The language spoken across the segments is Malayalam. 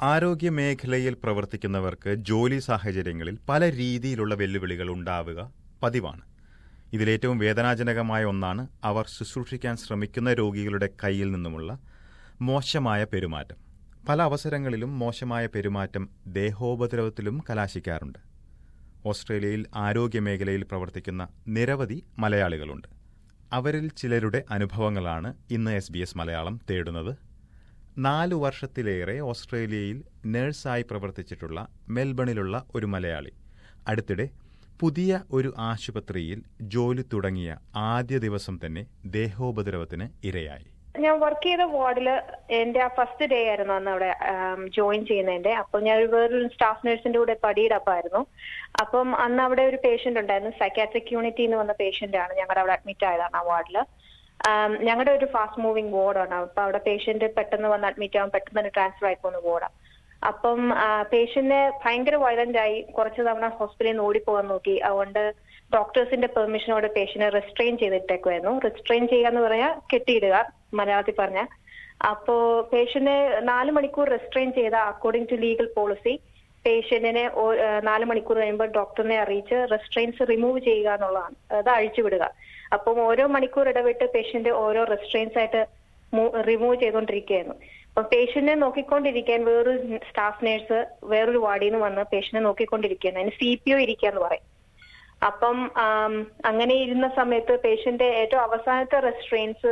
ആരോഗ്യ മേഖലയിൽ പ്രവർത്തിക്കുന്നവർക്ക് ജോലി സാഹചര്യങ്ങളിൽ പല രീതിയിലുള്ള വെല്ലുവിളികൾ ഉണ്ടാവുക പതിവാണ് ഇതിലേറ്റവും വേദനാജനകമായ ഒന്നാണ് അവർ ശുശ്രൂഷിക്കാൻ ശ്രമിക്കുന്ന രോഗികളുടെ കയ്യിൽ നിന്നുമുള്ള മോശമായ പെരുമാറ്റം പല അവസരങ്ങളിലും മോശമായ പെരുമാറ്റം ദേഹോപദ്രവത്തിലും കലാശിക്കാറുണ്ട് ഓസ്ട്രേലിയയിൽ ആരോഗ്യ മേഖലയിൽ പ്രവർത്തിക്കുന്ന നിരവധി മലയാളികളുണ്ട് അവരിൽ ചിലരുടെ അനുഭവങ്ങളാണ് ഇന്ന് എസ് ബി എസ് മലയാളം തേടുന്നത് നാലു വർഷത്തിലേറെ ഓസ്ട്രേലിയയിൽ നഴ്സായി പ്രവർത്തിച്ചിട്ടുള്ള മെൽബണിലുള്ള ഒരു മലയാളി അടുത്തിടെ പുതിയ ഒരു ആശുപത്രിയിൽ ജോലി തുടങ്ങിയ ആദ്യ ദിവസം തന്നെ ദേഹോപദ്രവത്തിന് ഇരയായി ഞാൻ വർക്ക് ചെയ്ത വാർഡില് എന്റെ ആ ഫസ്റ്റ് ഡേ ആയിരുന്നു അന്ന് അവിടെ ജോയിൻ ചെയ്യുന്നതിന്റെ അപ്പോൾ ഞാൻ ഒരു വേറൊരു സ്റ്റാഫ് നഴ്സിന്റെ കൂടെ പടിയിടപ്പായിരുന്നു അപ്പം അന്ന് അവിടെ ഒരു പേഷ്യന്റ് ഉണ്ടായിരുന്നു സൈക്കാട്രിക് യൂണിറ്റിൽ നിന്ന് വന്ന പേഷ്യന്റ് ആണ് ഞങ്ങളുടെ അവിടെ അഡ്മിറ്റ് ആയതാണ് ആ വാർഡില് ഞങ്ങളുടെ ഒരു ഫാസ്റ്റ് മൂവിംഗ് വാർഡാണ് അപ്പൊ അവിടെ പേഷ്യന്റ് പെട്ടെന്ന് വന്ന് അഡ്മിറ്റ് ആവാൻ പെട്ടെന്ന് തന്നെ ട്രാൻസ്ഫർ ആയി പോകുന്ന വാർഡാണ് അപ്പം പേഷ്യന്റിന് ഭയങ്കര വയലന്റ് ആയി കുറച്ച് തവണ ഹോസ്പിറ്റലിൽ നിന്ന് ഓടിപ്പോകാൻ നോക്കി അതുകൊണ്ട് ഡോക്ടേഴ്സിന്റെ പെർമിഷനോടെ പേഷ്യന്റിനെ റെസ്ട്രെയിൻ ചെയ്തിട്ടേക്കുമായിരുന്നു റെസ്ട്രെയിൻ ചെയ്യുക എന്ന് പറഞ്ഞാൽ കെട്ടിയിടുക മലയാളത്തിൽ പറഞ്ഞ അപ്പോ പേഷ്യന്റിനെ നാല് മണിക്കൂർ റെസ്ട്രെയിൻ ചെയ്ത അക്കോർഡിംഗ് ടു ലീഗൽ പോളിസി പേഷ്യന്റിനെ നാല് മണിക്കൂർ കഴിയുമ്പോൾ ഡോക്ടറിനെ അറിയിച്ച് റെസ്ട്രെയിൻസ് റിമൂവ് ചെയ്യുക എന്നുള്ളതാണ് അത് അഴിച്ചുവിടുക അപ്പം ഓരോ മണിക്കൂർ ഇടവിട്ട് പേഷ്യന്റ് ഓരോ റെസ്ട്രെയിൻസ് ആയിട്ട് റിമൂവ് ചെയ്തുകൊണ്ടിരിക്കുകയായിരുന്നു അപ്പൊ പേഷ്യന്റിനെ നോക്കിക്കൊണ്ടിരിക്കാൻ വേറൊരു സ്റ്റാഫ് നേഴ്സ് വേറൊരു വാർഡിൽ നിന്ന് വന്ന് പേഷ്യന്റിനെ നോക്കിക്കൊണ്ടിരിക്കുകയാണ് അതിന് സി പി ഒ ഇരിക്കുക എന്ന് പറയും അപ്പം അങ്ങനെ ഇരുന്ന സമയത്ത് പേഷ്യന്റ് ഏറ്റവും അവസാനത്തെ റെസ്ട്രെയിൻസ്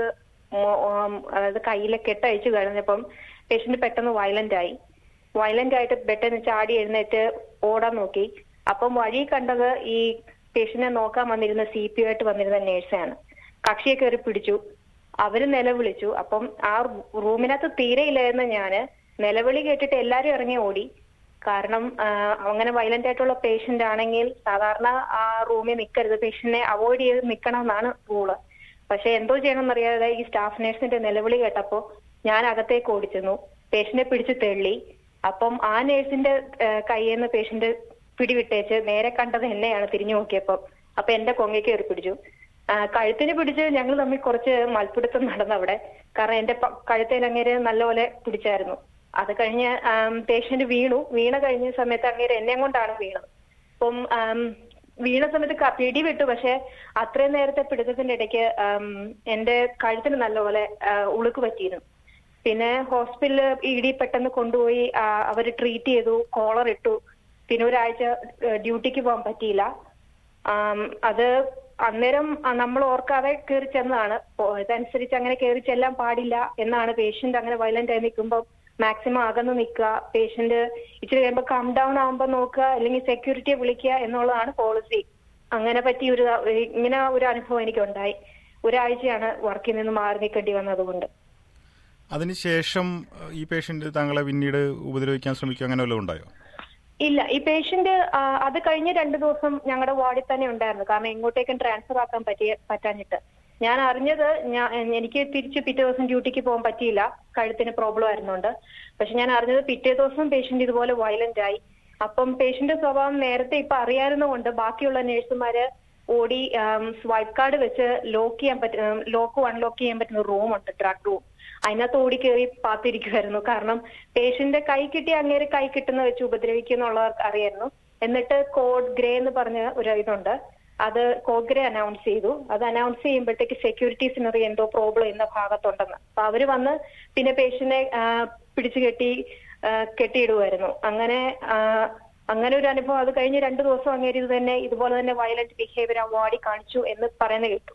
അതായത് കയ്യിലെ കെട്ടഴിച്ചു കഴിഞ്ഞപ്പം പേഷ്യന്റ് പെട്ടെന്ന് വയലന്റ് ആയി വയലന്റ് ആയിട്ട് പെട്ടെന്ന് ചാടി എഴുന്നേറ്റ് ഓടാൻ നോക്കി അപ്പം വഴി കണ്ടത് ഈ പേഷ്യന്റിനെ നോക്കാൻ വന്നിരുന്ന സി പി ആയിട്ട് വന്നിരുന്ന നേഴ്സാണ് കക്ഷിയെ കയറി പിടിച്ചു അവര് നിലവിളിച്ചു അപ്പം ആ റൂമിനകത്ത് തീരെ ഇല്ലായിരുന്ന ഞാന് നിലവിളി കേട്ടിട്ട് എല്ലാരും ഇറങ്ങി ഓടി കാരണം അങ്ങനെ വയലന്റ് ആയിട്ടുള്ള പേഷ്യന്റ് ആണെങ്കിൽ സാധാരണ ആ റൂമിൽ നിൽക്കരുത് പേഷ്യന്റിനെ അവോയ്ഡ് ചെയ്ത് നിൽക്കണം എന്നാണ് റൂള് പക്ഷെ എന്തോ ചെയ്യണമെന്നറിയാതെ ഈ സ്റ്റാഫ് നഴ്സിന്റെ നിലവിളി കേട്ടപ്പോ ഞാൻ അകത്തേക്ക് ഓടിച്ചെന്നു പേഷ്യന്റിനെ പിടിച്ച് തെള്ളി അപ്പം ആ നേഴ്സിന്റെ കയ്യിൽ നിന്ന് പേഷ്യന്റ് പിടിവിട്ടേച്ച് നേരെ കണ്ടത് എന്നെയാണ് തിരിഞ്ഞു നോക്കിയപ്പം അപ്പൊ എന്റെ കൊങ്ങയ്ക്ക് കയറി പിടിച്ചു കഴുത്തിന് പിടിച്ച് ഞങ്ങൾ തമ്മിൽ കുറച്ച് മൽപ്പിടുത്തം നടന്നവിടെ കാരണം എന്റെ കഴുത്തേൽ അങ്ങേര് നല്ലപോലെ പിടിച്ചായിരുന്നു അത് കഴിഞ്ഞ് പേഷ്യന്റ് വീണു വീണ കഴിഞ്ഞ സമയത്ത് അങ്ങേര് എന്നെ കൊണ്ടാണ് വീണത് അപ്പം വീണ സമയത്ത് പിടി വിട്ടു പക്ഷെ അത്രയും നേരത്തെ പിടുത്തത്തിന്റെ ഇടയ്ക്ക് എന്റെ കഴുത്തിന് നല്ലപോലെ ഉളുക്ക് പറ്റിയിരുന്നു പിന്നെ ഹോസ്പിറ്റലിൽ ഇടി പെട്ടെന്ന് കൊണ്ടുപോയി അവർ ട്രീറ്റ് ചെയ്തു കോളർ ഇട്ടു പിന്നെ ഒരാഴ്ച ഡ്യൂട്ടിക്ക് പോകാൻ പറ്റിയില്ല അത് അന്നേരം നമ്മൾ ഓർക്കാതെ കയറി ചെന്നതാണ് ഇതനുസരിച്ച് അങ്ങനെ കയറി ചെല്ലാൻ പാടില്ല എന്നാണ് പേഷ്യന്റ് അങ്ങനെ വയലന്റ് ആയി നിൽക്കുമ്പോൾ മാക്സിമം അകന്ന് നിൽക്കുക പേഷ്യന്റ് ഇച്ചിരി കഴിയുമ്പോൾ കം ഡൗൺ ആകുമ്പോൾ നോക്കുക അല്ലെങ്കിൽ സെക്യൂരിറ്റിയെ വിളിക്കുക എന്നുള്ളതാണ് പോളിസി അങ്ങനെ പറ്റിയ ഒരു ഇങ്ങനെ ഒരു അനുഭവം എനിക്കുണ്ടായി ഒരാഴ്ചയാണ് വർക്കിൽ നിന്ന് മാറി നിൽക്കേണ്ടി വന്നതുകൊണ്ട് അതിനുശേഷം ഈ പേഷ്യന്റ് താങ്കളെ പിന്നീട് ഉപദ്രവിക്കാൻ ശ്രമിക്കുക അങ്ങനെ വല്ലതും ഉണ്ടായോ ഇല്ല ഈ പേഷ്യന്റ് അത് കഴിഞ്ഞ രണ്ടു ദിവസം ഞങ്ങളുടെ വാർഡിൽ തന്നെ ഉണ്ടായിരുന്നു കാരണം എങ്ങോട്ടേക്കും ട്രാൻസ്ഫർ ആക്കാൻ പറ്റിയ പറ്റാഞ്ഞിട്ട് ഞാൻ അറിഞ്ഞത് ഞാൻ എനിക്ക് തിരിച്ച് പിറ്റേ ദിവസം ഡ്യൂട്ടിക്ക് പോകാൻ പറ്റിയില്ല കഴുത്തിന് പ്രോബ്ലം ആയിരുന്നുണ്ട് പക്ഷെ ഞാൻ അറിഞ്ഞത് പിറ്റേ ദിവസം പേഷ്യന്റ് ഇതുപോലെ വയലന്റ് ആയി അപ്പം പേഷ്യന്റ് സ്വഭാവം നേരത്തെ ഇപ്പൊ അറിയാവുന്നതുകൊണ്ട് ബാക്കിയുള്ള നഴ്സുമാര് ഓടി സ്വൈപ്പ് കാർഡ് വെച്ച് ലോക്ക് ചെയ്യാൻ പറ്റും ലോക്ക് അൺലോക്ക് ചെയ്യാൻ പറ്റുന്ന റൂമുണ്ട് ഡ്രഗ് റൂം അതിനകത്ത് ഓടി കയറി പാത്തിരിക്കുമായിരുന്നു കാരണം പേഷ്യന്റെ കൈ കിട്ടി അങ്ങേര് കൈ കിട്ടുന്ന വെച്ച് ഉപദ്രവിക്കുന്നുള്ളവർക്ക് അറിയായിരുന്നു എന്നിട്ട് കോഡ് ഗ്രേ എന്ന് പറഞ്ഞ ഒരു ഇതുണ്ട് അത് കോഡ് ഗ്രേ അനൗൺസ് ചെയ്തു അത് അനൗൺസ് ചെയ്യുമ്പോഴത്തേക്ക് സെക്യൂരിറ്റീസിനറി എന്തോ പ്രോബ്ലം എന്ന ഭാഗത്തുണ്ടെന്ന് അപ്പൊ അവര് വന്ന് പിന്നെ പേഷ്യന്റിനെ പിടിച്ചു കെട്ടി കെട്ടിയിടുമായിരുന്നു അങ്ങനെ അങ്ങനെ ഒരു അനുഭവം അത് കഴിഞ്ഞ് രണ്ടു ദിവസം അങ്ങേര് ഇത് തന്നെ ഇതുപോലെ തന്നെ വയലന്റ് ബിഹേവിയർ ആ വാർഡിൽ കാണിച്ചു എന്ന് പറയുന്നത് കേട്ടു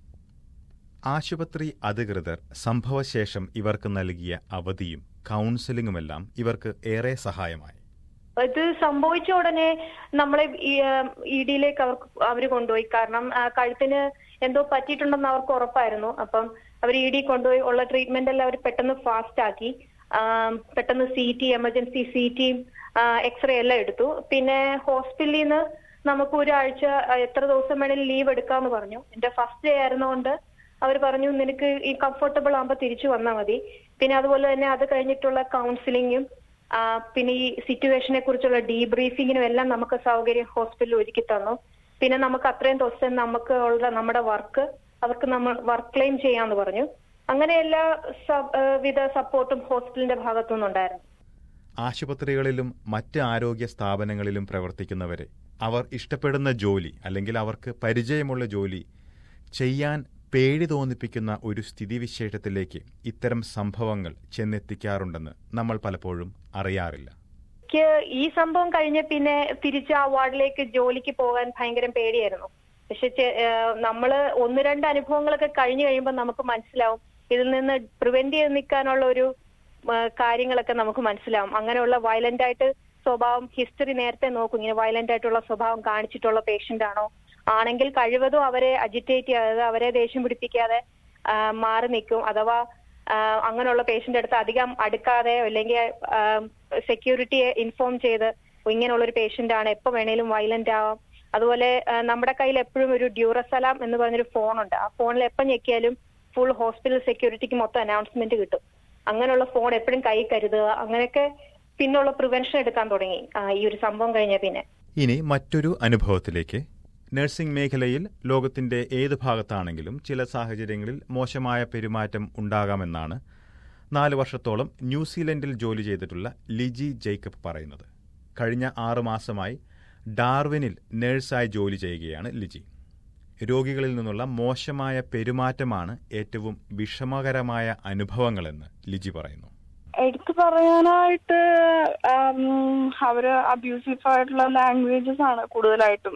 ആശുപത്രി അധികൃതർ സംഭവശേഷം ഇവർക്ക് നൽകിയ അവധിയും കൗൺസിലിംഗുമെല്ലാം ഇവർക്ക് ഏറെ സഹായമായി ഇത് സംഭവിച്ച ഉടനെ നമ്മളെ ഇ ഡിയിലേക്ക് അവർക്ക് അവർ കൊണ്ടുപോയി കാരണം കഴുത്തിന് എന്തോ പറ്റിയിട്ടുണ്ടെന്ന് അവർക്ക് ഉറപ്പായിരുന്നു അപ്പം അവർ ഇ ഡി കൊണ്ടുപോയി ഉള്ള ട്രീറ്റ്മെന്റ് എല്ലാം അവർ പെട്ടെന്ന് ഫാസ്റ്റ് ആക്കി പെട്ടെന്ന് സി ടി എമർജൻസി സി ടിയും എക്സ്റേ എല്ലാം എടുത്തു പിന്നെ ഹോസ്പിറ്റലിൽ നിന്ന് നമുക്ക് ഒരാഴ്ച എത്ര ദിവസം വേണേലും ലീവ് എടുക്കാന്ന് പറഞ്ഞു എന്റെ ഫസ്റ്റ് ഡേ ആയിരുന്നുകൊണ്ട് അവർ പറഞ്ഞു നിനക്ക് ഈ കംഫർട്ടബിൾ ആകുമ്പോൾ തിരിച്ചു വന്നാൽ മതി പിന്നെ അതുപോലെ തന്നെ അത് കഴിഞ്ഞിട്ടുള്ള കൗൺസിലിങ്ങും പിന്നെ ഈ സിറ്റുവേഷനെ കുറിച്ചുള്ള ഡീബ്രീഫിങ്ങിനും എല്ലാം നമുക്ക് സൗകര്യം ഹോസ്പിറ്റലിൽ ഒരുക്കി തന്നു പിന്നെ നമുക്ക് അത്രയും ദിവസം നമുക്ക് ഉള്ള നമ്മുടെ വർക്ക് അവർക്ക് നമ്മൾ വർക്ക് ക്ലെയിം ചെയ്യാന്ന് പറഞ്ഞു അങ്ങനെ എല്ലാ വിധ സപ്പോർട്ടും ഹോസ്പിറ്റലിന്റെ ഭാഗത്തുനിന്നുണ്ടായിരുന്നു ആശുപത്രികളിലും മറ്റ് ആരോഗ്യ സ്ഥാപനങ്ങളിലും പ്രവർത്തിക്കുന്നവരെ അവർ ഇഷ്ടപ്പെടുന്ന ജോലി അല്ലെങ്കിൽ അവർക്ക് പരിചയമുള്ള ജോലി ചെയ്യാൻ പേടി തോന്നിപ്പിക്കുന്ന ഒരു സ്ഥിതിവിശേഷത്തിലേക്ക് ഇത്തരം സംഭവങ്ങൾ ചെന്നെത്തിക്കാറുണ്ടെന്ന് നമ്മൾ പലപ്പോഴും അറിയാറില്ല എനിക്ക് ഈ സംഭവം കഴിഞ്ഞ പിന്നെ തിരിച്ച് ആ വാർഡിലേക്ക് ജോലിക്ക് പോകാൻ ഭയങ്കര പേടിയായിരുന്നു പക്ഷെ ചെ- ഏഹ് നമ്മള് ഒന്ന് രണ്ട് അനുഭവങ്ങളൊക്കെ കഴിഞ്ഞു കഴിയുമ്പോൾ നമുക്ക് മനസ്സിലാവും ഇതിൽ നിന്ന് പ്രിവെന്റ് ചെയ്ത് നിൽക്കാനുള്ള ഒരു ഏഹ് കാര്യങ്ങളൊക്കെ നമുക്ക് മനസ്സിലാവും അങ്ങനെയുള്ള വയലന്റ് ആയിട്ട് സ്വഭാവം ഹിസ്റ്ററി നേരത്തെ നോക്കും ഇങ്ങനെ വയലന്റ് ആയിട്ടുള്ള സ്വഭാവം കാണിച്ചിട്ടുള്ള പേഷ്യന്റ് ആണോ ആണെങ്കിൽ കഴിവതും അവരെ അജിറ്റേറ്റ് ചെയ്യാതെ അവരെ ദേഷ്യം പിടിപ്പിക്കാതെ ആ, മാറി നിൽക്കും അഥവാ ആ, അങ്ങനെയുള്ള പേഷ്യന്റ് അടുത്ത് അധികം അടുക്കാതെ അല്ലെങ്കിൽ സെക്യൂരിറ്റിയെ ഇൻഫോം ചെയ്ത് ഇങ്ങനെയുള്ള ഒരു പേഷ്യന്റ് ആണ് എപ്പോ വേണേലും വയലന്റ് ആവാം അതുപോലെ ആ, നമ്മുടെ കയ്യിൽ എപ്പോഴും ഒരു ഡ്യൂറസലാം എന്ന് പറഞ്ഞൊരു ഫോണുണ്ട് ആ ഫോണിൽ എപ്പം ഞെക്കിയാലും ഫുൾ ഹോസ്പിറ്റൽ സെക്യൂരിറ്റിക്ക് മൊത്തം അനൗൺസ്മെന്റ് കിട്ടും അങ്ങനെയുള്ള ഫോൺ എപ്പോഴും കൈ കരുതുക അങ്ങനെയൊക്കെ പിന്നുള്ള പ്രിവെൻഷൻ എടുക്കാൻ തുടങ്ങി ആ, ഈ ഒരു സംഭവം കഴിഞ്ഞ പിന്നെ ഇനി മറ്റൊരു അനുഭവത്തിലേക്ക് നഴ്സിംഗ് മേഖലയിൽ ലോകത്തിന്റെ ഏത് ഭാഗത്താണെങ്കിലും ചില സാഹചര്യങ്ങളിൽ മോശമായ പെരുമാറ്റം ഉണ്ടാകാമെന്നാണ് നാല് വർഷത്തോളം ന്യൂസിലൻഡിൽ ജോലി ചെയ്തിട്ടുള്ള ലിജി ജേക്കബ് പറയുന്നത് കഴിഞ്ഞ ആറു മാസമായി ഡാർവിനിൽ നഴ്സായി ജോലി ചെയ്യുകയാണ് ലിജി രോഗികളിൽ നിന്നുള്ള മോശമായ പെരുമാറ്റമാണ് ഏറ്റവും വിഷമകരമായ അനുഭവങ്ങളെന്ന് ലിജി പറയുന്നു എടുത്തു പറയാനായിട്ട് ആം, അവര് അബ്യൂസീവ് ആയിട്ടുള്ള ലാംഗ്വേജസ് ആണ് കൂടുതലായിട്ടും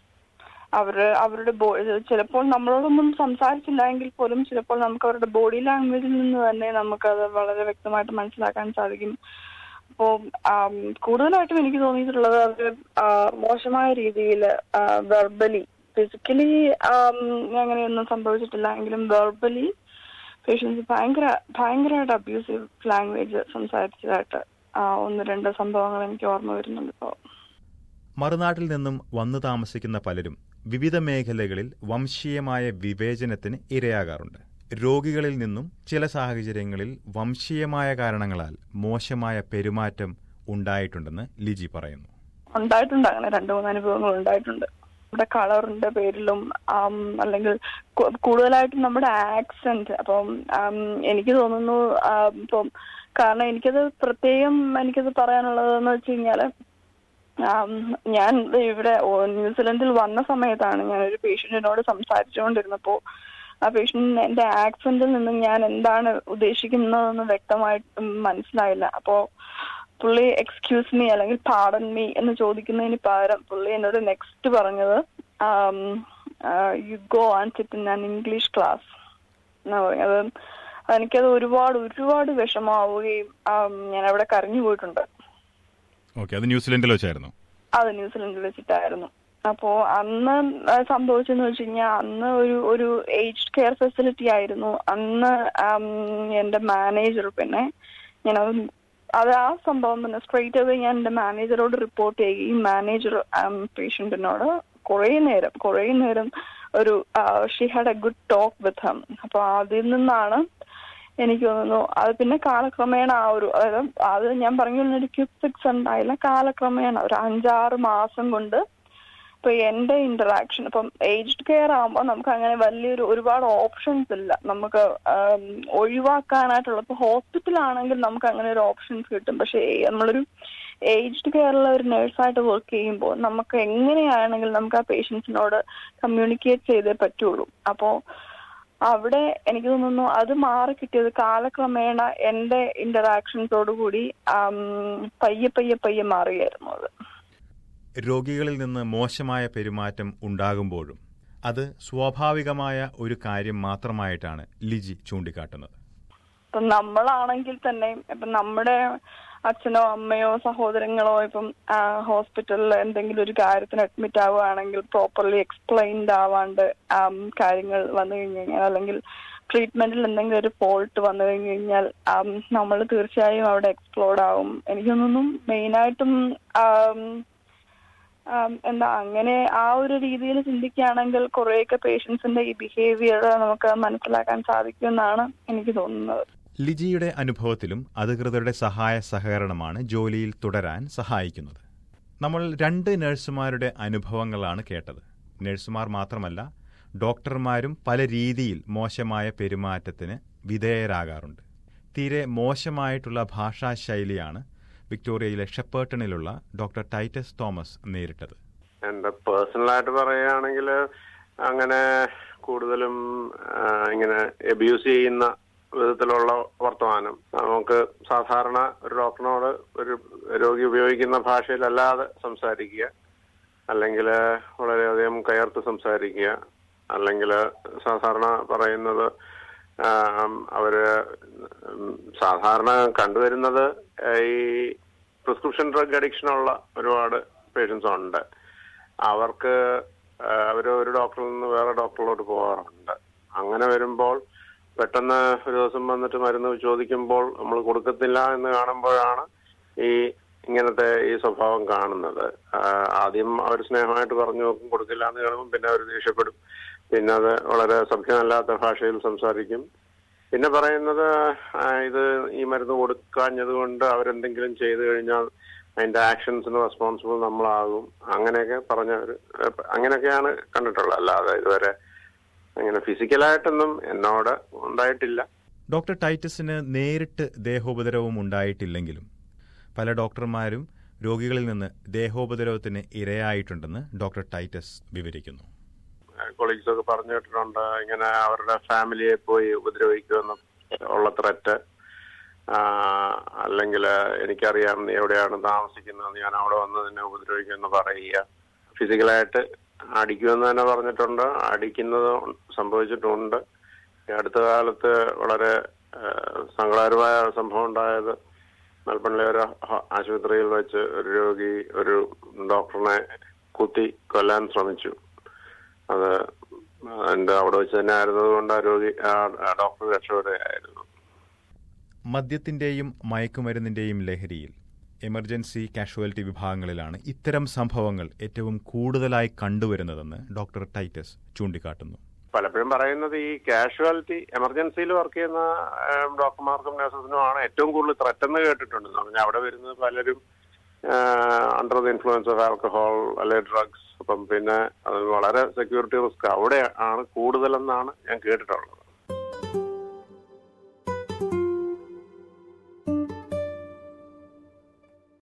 അവര് അവരുടെ ബോ- ചിലപ്പോൾ നമ്മളോടൊന്നും സംസാരിച്ചില്ല എങ്കിൽ പോലും ചിലപ്പോൾ നമുക്ക് അവരുടെ ബോഡി ലാംഗ്വേജിൽ നിന്ന് തന്നെ നമുക്കത് വളരെ വ്യക്തമായിട്ട് മനസ്സിലാക്കാൻ സാധിക്കും അപ്പോ ആം, കൂടുതലായിട്ടും എനിക്ക് തോന്നിയിട്ടുള്ളത് അവര് ആ, മോശമായ രീതിയിൽ വെർബലി ഫിസിക്കലി അങ്ങനെയൊന്നും സംഭവിച്ചിട്ടില്ല എങ്കിലും വെർബലി പേഷ്യൻസ് ഭയങ്കര ഭയങ്കരമായിട്ട് അബ്യൂസീവ് ലാംഗ്വേജ് സംസാരിച്ചതായിട്ട് ആ, ഒന്ന് രണ്ട് സംഭവങ്ങൾ എനിക്ക് ഓർമ്മ വരുന്നുണ്ട് ഇപ്പോൾ മറുനാട്ടിൽ നിന്നും വന്നു താമസിക്കുന്ന പലരും വിവിധ മേഖലകളിൽ വംശീയമായ വിവേചനത്തിന് ഇരയാകാറുണ്ട് രോഗികളിൽ നിന്നും ചില സാഹചര്യങ്ങളിൽ വംശീയമായ കാരണങ്ങളാൽ മോശമായ പെരുമാറ്റം ഉണ്ടായിട്ടുണ്ടെന്ന് ലിജി പറയുന്നു ഉണ്ടായിട്ടുണ്ട് അങ്ങനെ രണ്ടു മൂന്ന് അനുഭവങ്ങൾ ഉണ്ടായിട്ടുണ്ട് നമ്മുടെ കളറിന്റെ പേരിലും ആം, അല്ലെങ്കിൽ കു- കൂടുതലായിട്ടും നമ്മുടെ ആക്സെന്റ് അപ്പം ആം, എനിക്ക് തോന്നുന്നു ആം, ഇപ്പം കാരണം എനിക്കത് പ്രത്യേകം എനിക്കത് പറയാനുള്ളതെന്ന് വെച്ച് കഴിഞ്ഞാല് ആം, ഞാൻ ഇവിടെ ഓ- ന്യൂസിലൻഡിൽ വന്ന സമയത്താണ് ഞാൻ ഒരു പേഷ്യന്റിനോട് സംസാരിച്ചുകൊണ്ടിരുന്നപ്പോ ആ പേഷ്യന്റിന് എന്റെ ആക്സെന്റിൽ നിന്നും ഞാൻ എന്താണ് ഉദ്ദേശിക്കുന്നതെന്ന് വ്യക്തമായിട്ട് മനസ്സിലായില്ല അപ്പോ പുള്ളി എക്സ്ക്യൂസ് മീ അല്ലെങ്കിൽ പാടൻ മീ എന്ന് ചോദിക്കുന്നതിന് പകരം പുള്ളി എന്നോട് നെക്സ്റ്റ് പറഞ്ഞത് you go and sit in an English class എന്നാ പറഞ്ഞത് എനിക്കത് ഒരുപാട് ഒരുപാട് വിഷമാവുകയും ആം, ഞാൻ അവിടെ കരഞ്ഞു പോയിട്ടുണ്ട് ഓക്കെ അത് ന്യൂസിലൻഡിൽ വെച്ചായിരുന്നു അത് ന്യൂസിലൻഡിൽ വെച്ചിട്ടായിരുന്നു അപ്പോ അന്ന് ആ, സംഭവിച്ചെന്ന് വെച്ച് കഴിഞ്ഞാൽ അന്ന് ഒരു ഒരു ഏജ്ഡ് കെയർ ഫെസിലിറ്റി ആയിരുന്നു അന്ന് ആം, എന്റെ മാനേജർ പിന്നെ ഞാൻ അത് അത് ആ സംഭവം പിന്നെ സ്ട്രേറ്റ് അവേ ഞാൻ എന്റെ മാനേജറോട് റിപ്പോർട്ട് ചെയ്യുകയും മാനേജർ പേഷ്യന്റിനോട് കുറേ നേരം കുറേ നേരം ഒരു she had a good talk with him അപ്പൊ അതിൽ നിന്നാണ് എനിക്ക് തോന്നുന്നു അത് പിന്നെ കാലക്രമേണ ആ ഒരു അതായത് അത് ഞാൻ പറഞ്ഞു ഒരു ക്വിക്ക് ഫിക്സ് ഉണ്ടായില്ല കാലക്രമേണ ഒരു അഞ്ചാറ് മാസം കൊണ്ട് ഇപ്പൊ എന്റെ ഇന്ററാക്ഷൻ ഇപ്പം ഏജ്ഡ് കെയർ ആകുമ്പോൾ നമുക്ക് അങ്ങനെ വലിയൊരു ഒരുപാട് ഓപ്ഷൻസ് ഇല്ല നമുക്ക് ആം, ഒഴിവാക്കാനായിട്ടുള്ള ഇപ്പൊ ഹോസ്പിറ്റലാണെങ്കിൽ നമുക്ക് അങ്ങനെ ഒരു ഓപ്ഷൻസ് കിട്ടും പക്ഷെ നമ്മളൊരു ഏജ്ഡ് കെയറിലെ ഒരു നേഴ്സായിട്ട് വർക്ക് ചെയ്യുമ്പോൾ നമുക്ക് എങ്ങനെയാണെങ്കിൽ നമുക്ക് ആ പേഷ്യൻസിനോട് കമ്മ്യൂണിക്കേറ്റ് ചെയ്തേ പറ്റുള്ളൂ അപ്പോ അവിടെ എനിക്ക് തോന്നുന്നു അത് മാറി കിട്ടിയത് കാലക്രമേണ എന്റെ ഇന്ററാക്ഷൻസോട് കൂടി ആം, പയ്യെ പയ്യെ പയ്യെ മാറിയായിരുന്നു അത് രോഗികളിൽ നിന്ന് മോശമായ പെരുമാറ്റം ഉണ്ടാകുമ്പോഴും അത് സ്വാഭാവികമായ ഒരു കാര്യം മാത്രമായിട്ടാണ് ലിജി ചൂണ്ടിക്കാട്ടുന്നത് ഇപ്പം നമ്മളാണെങ്കിൽ തന്നെ ഇപ്പം നമ്മുടെ അച്ഛനോ അമ്മയോ സഹോദരങ്ങളോ ഇപ്പം ഹോസ്പിറ്റലിൽ എന്തെങ്കിലും ഒരു കാര്യത്തിന് അഡ്മിറ്റ് ആവുകയാണെങ്കിൽ പ്രോപ്പർലി എക്സ്പ്ലെയിൻഡ് ആവാണ്ട് ആം, കാര്യങ്ങൾ വന്നു കഴിഞ്ഞു കഴിഞ്ഞാൽ അല്ലെങ്കിൽ ട്രീറ്റ്മെന്റിൽ എന്തെങ്കിലും ഒരു ഫോൾട്ട് വന്നു കഴിഞ്ഞു കഴിഞ്ഞാൽ നമ്മൾ തീർച്ചയായും അവിടെ എക്സ്പ്ലോർഡ് ആവും എനിക്ക് തോന്നുന്നു മെയിനായിട്ടും എന്താ അങ്ങനെ ആ ഒരു രീതിയിൽ ചിന്തിക്കുകയാണെങ്കിൽ കുറേയൊക്കെ പേഷ്യൻസിന്റെ ഈ ബിഹേവിയർ നമുക്ക് മനസ്സിലാക്കാൻ സാധിക്കുമെന്നാണ് എനിക്ക് തോന്നുന്നത് ലിജിയുടെ അനുഭവത്തിലും അധികൃതരുടെ സഹായ സഹകരണമാണ് ജോലിയിൽ തുടരാൻ സഹായിക്കുന്നത് നമ്മൾ രണ്ട് നഴ്സുമാരുടെ അനുഭവങ്ങളാണ് കേട്ടത് നഴ്സുമാർ മാത്രമല്ല ഡോക്ടർമാരും പല രീതിയിൽ മോശമായ പെരുമാറ്റത്തിന് വിധേയരാകാറുണ്ട് തീരെ മോശമായിട്ടുള്ള ഭാഷാശൈലിയാണ് വിക്ടോറിയയിലെ ഷെപ്പേർട്ടണിലുള്ള ഡോക്ടർ ടൈറ്റസ് തോമസ് നേരിട്ടത് എന്റെ പേഴ്സണലായിട്ട് പറയുകയാണെങ്കിൽ അങ്ങനെ കൂടുതലും ആ, ഇങ്ങനെ എബ്യൂസ് ചെയ്യുന്ന വിധത്തിലുള്ള വർത്തമാനം നമുക്ക് സാധാരണ ഒരു ഡോക്ടറിനോട് ഒരു രോഗി ഉപയോഗിക്കുന്ന ഭാഷയിലല്ലാതെ സംസാരിക്കുക അല്ലെങ്കിൽ വളരെയധികം കയർത്ത് സംസാരിക്കുക അല്ലെങ്കിൽ സാധാരണ പറയുന്നത് ആം, അവര് ഉം, സാധാരണ കണ്ടുവരുന്നത് ഈ പ്രിസ്ക്രിപ്ഷൻ ഡ്രഗ് അഡിക്ഷനുള്ള ഒരുപാട് പേഷ്യൻസ് ഉണ്ട് അവർക്ക് അവർ ഒരു ഡോക്ടറിൽ നിന്ന് വേറെ ഡോക്ടറിലോട്ട് പോകാറുണ്ട് അങ്ങനെ വരുമ്പോൾ പെട്ടെന്ന് ഒരു ദിവസം വന്നിട്ട് മരുന്ന് ചോദിക്കുമ്പോൾ നമ്മൾ കൊടുക്കത്തില്ല എന്ന് കാണുമ്പോഴാണ് ഈ ഇങ്ങനത്തെ ഈ സ്വഭാവം കാണുന്നത് ആ, ആദ്യം അവർ സ്നേഹമായിട്ട് പറഞ്ഞു നോക്കും കൊടുക്കില്ല എന്ന് കാണുമ്പോൾ പിന്നെ അവർ ദേഷ്യപ്പെടും പിന്നെ അത് വളരെ സഭ്യമല്ലാത്ത ഭാഷയിൽ സംസാരിക്കും പിന്നെ പറയുന്നത് ആ, ഇത് ഈ മരുന്ന് കൊടുക്കാഞ്ഞത് കൊണ്ട് അവരെന്തെങ്കിലും ചെയ്തു കഴിഞ്ഞാൽ അതിന്റെ ആക്ഷൻസിന് റെസ്പോൺസിബിൾ നമ്മളാകും അങ്ങനെയൊക്കെ പറഞ്ഞവർ അങ്ങനെയൊക്കെയാണ് കണ്ടിട്ടുള്ളത് അല്ലാതെ ഇതുവരെ അങ്ങനെ ഫിസിക്കലായിട്ടൊന്നും എന്നോട് ഉണ്ടായിട്ടില്ല ഡോക്ടർ ടൈറ്റസിന് നേരിട്ട് ദേഹോപദ്രവം ഉണ്ടായിട്ടില്ലെങ്കിലും പല ഡോക്ടർമാരും രോഗികളിൽ നിന്ന് ദേഹോപദ്രവത്തിന് ഇരയായിട്ടുണ്ടെന്ന് ഡോക്ടർ ടൈറ്റസ് വിവരിക്കുന്നു കൊളീഗ്സ് ഒക്കെ പറഞ്ഞു കേട്ടിട്ടുണ്ട് ഇങ്ങനെ അവരുടെ ഫാമിലിയെ പോയി ഉപദ്രവിക്കുമെന്ന് ഉള്ള ത്രെറ്റ് അല്ലെങ്കിൽ എനിക്കറിയാം നീ എവിടെയാണ് താമസിക്കുന്നത് ഞാൻ അവിടെ വന്ന് നിന്നെ ഉപദ്രവിക്കുമെന്ന് പറയുക ഫിസിക്കലായിട്ട് അടിക്കുമെന്ന് തന്നെ പറഞ്ഞിട്ടുണ്ട് അടിക്കുന്നത് സംഭവിച്ചിട്ടുണ്ട് ഈ അടുത്ത കാലത്ത് വളരെ ആ, സങ്കടകരമായ സംഭവം ഉണ്ടായത് മെൽബണിലെ ഒരു ഹ- ആശുപത്രിയിൽ വെച്ച് ഒരു രോഗി ഒരു ഡോക്ടറിനെ കുത്തി കൊല്ലാൻ ശ്രമിച്ചു അത് എന്റെ അവിടെ വെച്ച് തന്നെ ആയിരുന്നത് കൊണ്ട് ആ രോഗി ആ ആ ഡോക്ടർ രക്ഷപ്പെടുകയായിരുന്നു മദ്യത്തിന്റെയും മയക്കുമരുന്നിന്റെയും ലഹരിയിൽ എമർജൻസി കാഷ്വാലിറ്റി വിഭാഗങ്ങളിലാണ് ഇത്തരം സംഭവങ്ങൾ ഏറ്റവും കൂടുതലായി കണ്ടുവരുന്നതെന്ന് ഡോക്ടർ ടൈറ്റസ് ചൂണ്ടിക്കാട്ടുന്നു പലപ്പോഴും പറയുന്നത് ഈ കാഷ്വാലിറ്റി എമർജൻസിയിൽ വർക്ക് ചെയ്യുന്ന ഏം, ഡോക്ടർമാർക്കും നഴ്സസിനുമാണ് ഏറ്റവും കൂടുതൽ ത്രെറ്റ് എന്ന് കേട്ടിട്ടുണ്ട് എന്ന് പറഞ്ഞാൽ അവിടെ വരുന്നത് പലരും under the influence of alcohol അല്ലെ ഡ്രഗ്സ് അപ്പം പിന്നെ അത് വളരെ സെക്യൂരിറ്റി റിസ്ക് അവിടെ ആണ് കൂടുതലെന്നാണ് ഞാൻ കേട്ടിട്ടുള്ളത്